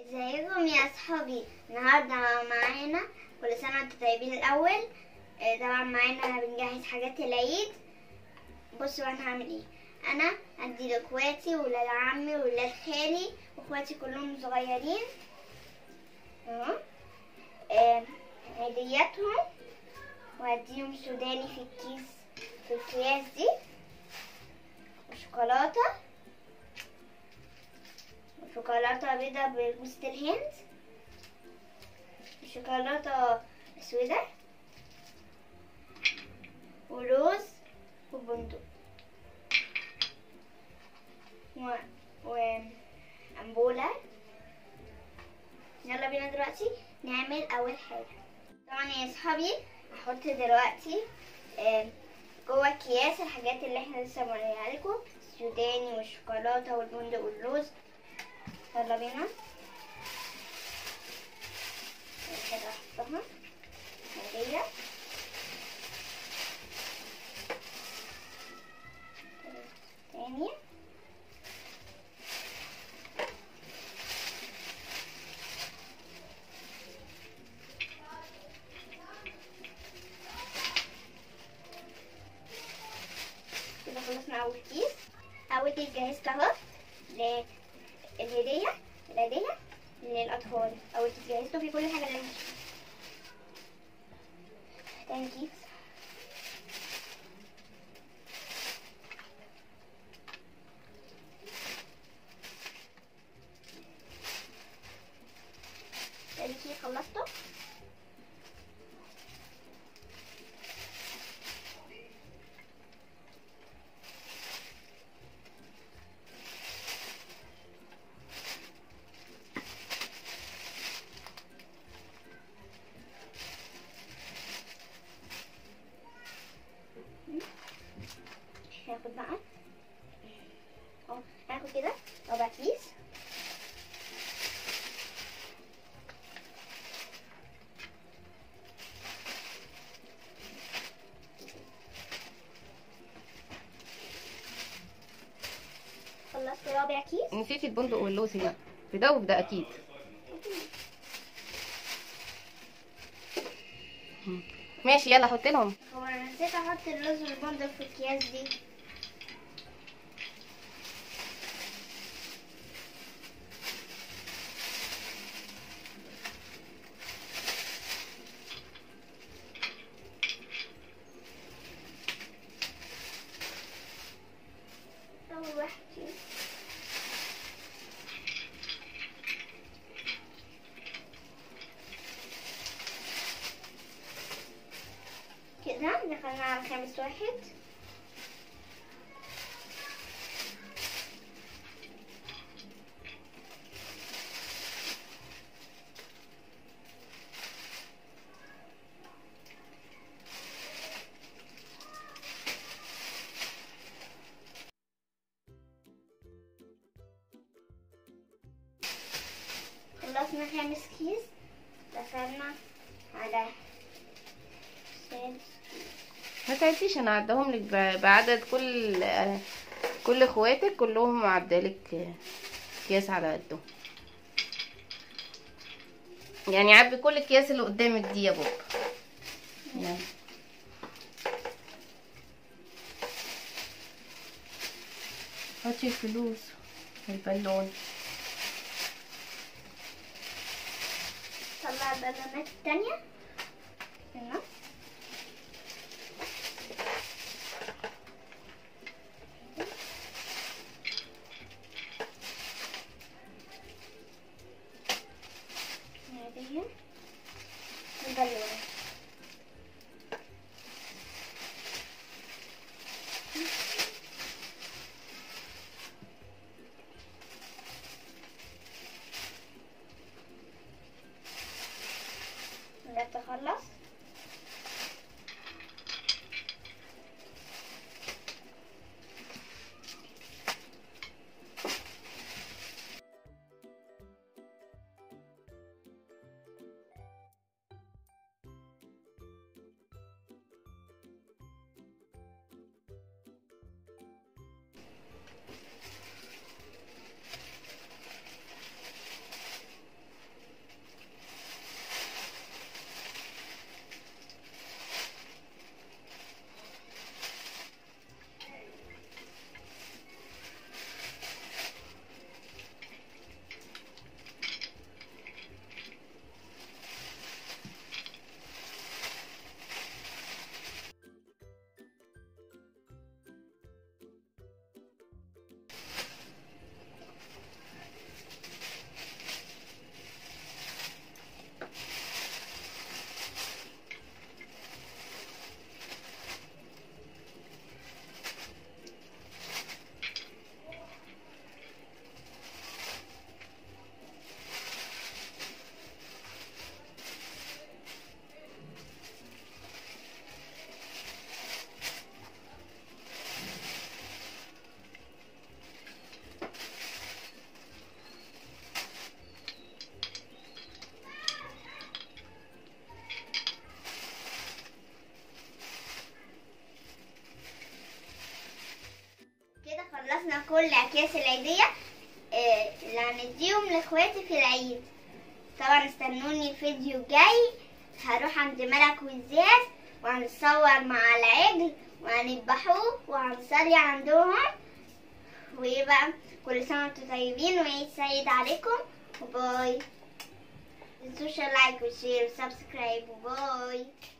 ازيكم يا اصحابي النهارده معانا كل سنه وانتم طيبين الاول آه، طبعا معانا بنجهز حاجات العيد بصوا انا هعمل ايه انا هدي لاخواتي ولاد عمي ولاد خالي واخواتي كلهم صغيرين اهو آه، هدياتهم وهديهم سوداني في الكيس في الكياس دي وشوكولاته شوكولاتة بيضة بجوزة الهند شوكولاتة سوداء ولوز وبندق و... وأنبولة يلا بينا دلوقتي نعمل أول حاجة طبعا يا صحابي هحط دلوقتي آه، جوه الأكياس الحاجات اللي احنا لسه موريها لكم السوداني والشوكولاتة والبندق واللوز يلا بينا أول حاجة احطها هدية تاني كده خلصنا أول كيس أول كيس جهزت أهو ل- الهدية الهدية للأطفال أول كيس جهزته فيه كل حاجة اللي تاني كيس تاني كيس خلصته هاخد بقى اهو هاخد كده ربع كيس خلصت رابع كيس نسيتي البندق واللوز هنا في ده وفي ده اكيد مم. ماشي يلا حط لهم هو انا نسيت احط اللوز والبندق في الاكياس دي اول واحد فيهم كده دخلنا على خامس واحد خلصنا خامس كيس دخلنا على سادس ما تعديش انا عدهم لك ب- بعدد كل آه، كل اخواتك كلهم عدالك اكياس على قدهم يعني عبي كل الاكياس اللي قدامك دي يا بابا يعني حطي الفلوس البالون طلع البالونات التانية هنا هذه البالونة لا تخلص خلصنا كل الاكياس العيديه آه، اللي هنديهم لاخواتي في العيد طبعا استنوني الفيديو الجاي هروح عند ملك وزاز وهنتصور مع العجل وهنذبحوه وهنصلي عندهم ويبقى كل سنة وانتم طيبين وعيد سعيد عليكم وباي متنسوش اللايك والشير والسبسكرايب وباي